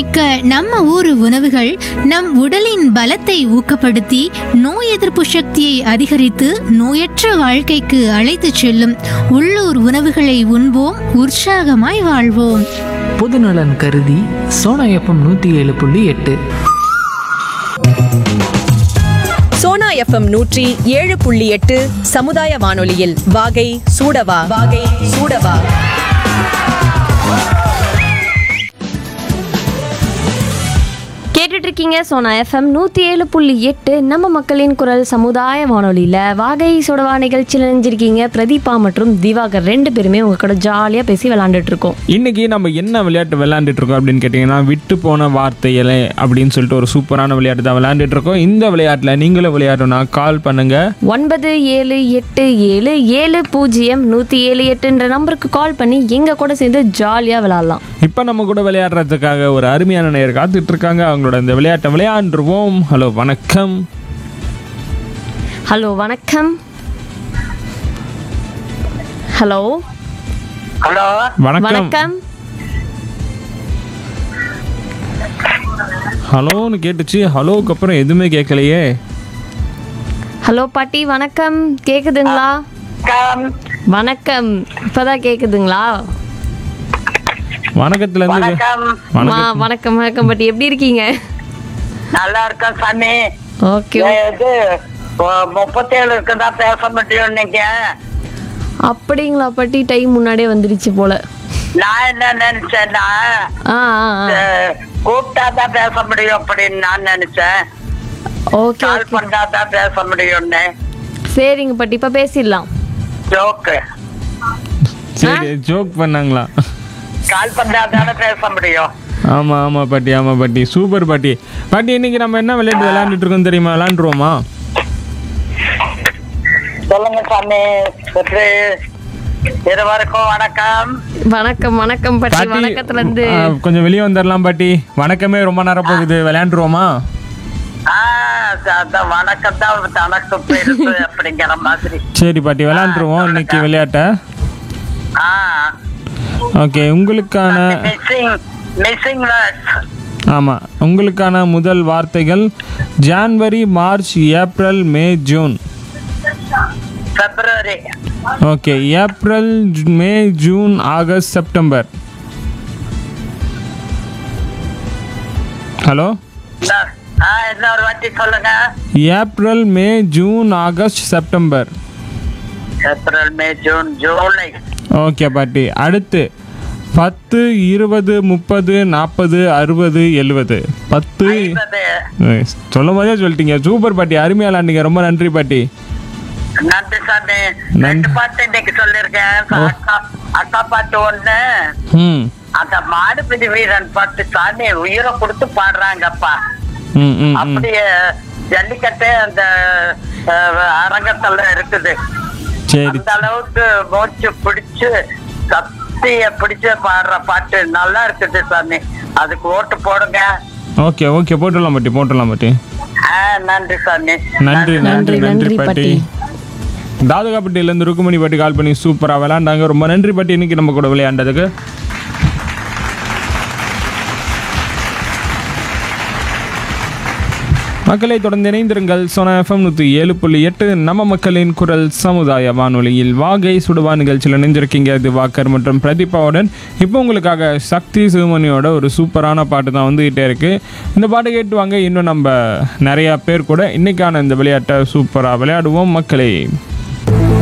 மிக்க நம்ம ஊரு உணவுகள் நம் உடலின் பலத்தை ஊக்கப்படுத்தி நோய் எதிர்ப்பு சக்தியை அதிகரித்து நோயற்ற வாழ்க்கைக்கு அழைத்துச் செல்லும் உள்ளூர் உணவுகளை உண்போம் உற்சாகமாய் வாழ்வோம் பொதுநலன் கருதி சோனா எஃப்எம் நூற்றி ஏழு புள்ளி எட்டு சோனா எஃப்எம் நூற்றி ஏழு புள்ளி எட்டு சமுதாய வானொலியில் வாகை சூடவா வாகை சூடவா கேட்டுட்டு இருக்கீங்க சோனா எஃப்எம் நூற்றி ஏழு புள்ளி எட்டு நம்ம மக்களின் குரல் சமுதாய வானொலியில் வாகை சுடவா நிகழ்ச்சியில் நினைஞ்சிருக்கீங்க பிரதீபா மற்றும் திவாகர் ரெண்டு பேருமே உங்க கூட ஜாலியாக பேசி விளாண்டுட்டு இருக்கோம் இன்னைக்கு நம்ம என்ன விளையாட்டு விளையாண்டுட்டு இருக்கோம் அப்படின்னு கேட்டிங்கன்னா விட்டு போன வார்த்தைகளே அப்படின்னு சொல்லிட்டு ஒரு சூப்பரான விளையாட்டு தான் விளையாண்டுட்டு இருக்கோம் இந்த விளையாட்டில் நீங்களும் விளையாடணும்னா கால் பண்ணுங்க ஒன்பது ஏழு எட்டு ஏழு ஏழு பூஜ்ஜியம் நூற்றி ஏழு எட்டுன்ற நம்பருக்கு கால் பண்ணி எங்கள் கூட சேர்ந்து ஜாலியாக விளாட்லாம் இப்போ நம்ம கூட விளையாடுறதுக்காக ஒரு அருமையான நேயர் காத்துட்டு இருக்காங்க அவங்களோட இந்த விளையாட்டை விளையாண்டுருவோம் ஹலோ வணக்கம் ஹலோ வணக்கம் ஹலோ ஹலோ வணக்கம் வணக்கம் ஹலோன்னு கேட்டுச்சு ஹலோக்கு அப்புறம் எதுவுமே கேட்கலையே ஹலோ பாட்டி வணக்கம் கேக்குதுங்களா வணக்கம் வணக்கம் இப்பதான் கேக்குதுங்களா வணக்கத்துல இருந்து வணக்கம் மா வணக்கம் வணக்கம் வணக்கம் பாட்டி எப்படி இருக்கீங்க நல்லா இருக்கேன் சாமி ஓகே இது முப்பத்தேழு இருக்குதா பேச முடியும் நீங்க அப்படிங்களா பாட்டி டைம் முன்னாடியே வந்துடுச்சு போல நான் என்ன நினைச்சேன்னா ஆ ஆ ஆ அஹ், கூப்பிட்டாதான் பேச முடியும் அப்படின்னு நான் நினைச்சேன் ஓகே கால் ஓகே பண்ணாதான் பேச முடியும்னு சரிங்க பாட்டி இப்போ பேசிடலாம் ஜோக்கு சரி ஜோக் பண்ணாங்களா கால் பண்ணாதானே பேச முடியும் ஆமா ஆமா பாட்டி ஆமா பாட்டி சூப்பர் பாட்டி பாட்டி இன்னைக்கு நம்ம என்ன விளையாட்டு விளையாண்டுட்டு இருக்கோம் தெரியுமா விளையாண்டுருவோமா சொல்லுங்க சாமி எப்படி இருவருக்கும் வணக்கம் வணக்கம் வணக்கம் பாட்டி பாட்டி வணக்கத்துல இருந்து ஆ, கொஞ்சம் வெளியே வந்துடலாம் பாட்டி வணக்கமே ரொம்ப நேரம் போகுது விளையாண்டுருவோமா ஆஹ் அதான் வணக்கம் தான் தனக்கு பெருசு அப்படிங்கிற மாதிரி சரி பாட்டி விளையாண்டுருவோம் இன்னைக்கு விளையாட்டை ஆஹ் ஓகே உங்களுக்கான மிஸ்ஸிங் மிஸ்ஸிங் வேர்ட்ஸ் ஆமாம் உங்களுக்கான முதல் வார்த்தைகள் January March April May June February okay April May June August September hello ஆஹ் இன்னொரு வாட்டி சொல்லுங்க April May June August September April May June July okay பாட்டி அடுத்து பத்து இருபது முப்பது நாற்பது அறுபது எழுபது பத்து ஐம்பது ஏய், சொல்லும் போதே சொல்லிட்டீங்க சூப்பர் பாட்டி அருமையா விளாண்டீங்க ரொம்ப நன்றி பாட்டி நன்றி சாமி நன்றி. ரெண்டு பாட்டு இன்னைக்கு சொல்லிருக்கேன் அக்கா அக்கா பாட்டு ஒண்ணு ம் அந்த மாடுபிடி வீரன் பாட்டு சாமி உயிரை கொடுத்து பாடுறாங்கப்பா ம் ம் ம் அப்படியே ஜல்லிக்கட்டு அந்த அஹ், அரங்கத்துல இருக்குது சரி அந்த அளவுக்கு மூச்சு பிடிச்சு சத்திய பிடிச்சு பாடுற பாட்டு நல்லா இருக்குது சாமி அதுக்கு ஓட்டு போடுங்க ஓகே ஓகே போட்டுடலாம் பாட்டி போட்டுடலாம் பாட்டி ஆ, நன்றி சாமி நன்றி நன்றி நன்றி, நன்றி நன்றி பாட்டி பாட்டி. தாதுகாப்பட்டியிலேருந்து ருக்குமணி பாட்டி கால் பண்ணி சூப்பராக விளையாண்டாங்க ரொம்ப நன்றி பாட்டி இன்னைக்கு நம்ம கூட விளையாண்டதுக்கு மக்களை தொடர்ந்து இணைந்திருங்கள் சோனா எஃப்எம் நூற்றி ஏழு புள்ளி எட்டு நம்ம மக்களின் குரல் சமுதாய வானொலியில் வாகை சுடுவா நிகழ்ச்சியில் இணைஞ்சிருக்கீங்க திவாகர் மற்றும் பிரதீபாவுடன் இப்போ உங்களுக்காக சக்தி சிவமணியோட ஒரு சூப்பரான பாட்டு தான் வந்துகிட்டே இருக்கு இந்த பாட்டு கேட்டு வாங்க இன்னும் நம்ம நிறையா பேர் கூட இன்னைக்கான இந்த விளையாட்டை சூப்பராக விளையாடுவோம் மக்களே